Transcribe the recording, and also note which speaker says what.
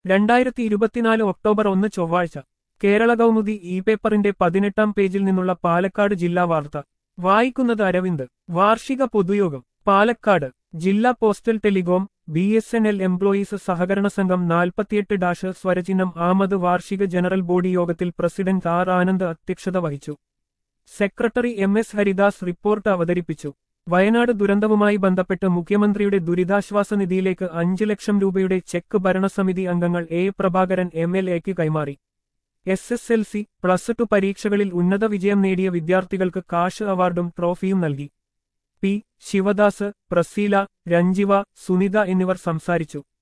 Speaker 1: രണ്ടായിരത്തി ഇരുപത്തിനാല് ഒക്ടോബർ ഒന്ന് ചൊവ്വാഴ്ച കേരള കൗമുദി ഇ പേപ്പറിന്റെ പതിനെട്ടാം പേജിൽ നിന്നുള്ള പാലക്കാട് ജില്ലാ വാർത്ത വായിക്കുന്നത് അരവിന്ദ് വാർഷിക പൊതുയോഗം പാലക്കാട് ജില്ലാ postal telecom B S N L employees സഹകരണ സംഘം നാൽപ്പത്തിയെട്ട് ഡാഷ് സ്വരചിഹ്നം ആമത് വാർഷിക ജനറൽ ബോഡി യോഗത്തിൽ പ്രസിഡന്റ് ആർ ആനന്ദ് അധ്യക്ഷത വഹിച്ചു secretary M S Haridas report അവതരിപ്പിച്ചു വയനാട് ദുരന്തവുമായി ബന്ധപ്പെട്ട് മുഖ്യമന്ത്രിയുടെ ദുരിതാശ്വാസ നിധിയിലേക്ക് അഞ്ച് ലക്ഷം രൂപയുടെ ചെക്ക് ഭരണസമിതി അംഗങ്ങൾ എ പ്രഭാകരൻ എം എൽ എക്ക് കൈമാറി S S L C plus two പരീക്ഷകളിൽ ഉന്നത വിജയം നേടിയ വിദ്യാർത്ഥികൾക്ക് കാഷ് അവാർഡും ട്രോഫിയും നൽകി പി ശിവദാസ് പ്രസീല രഞ്ജിവ സുനിത എന്നിവർ സംസാരിച്ചു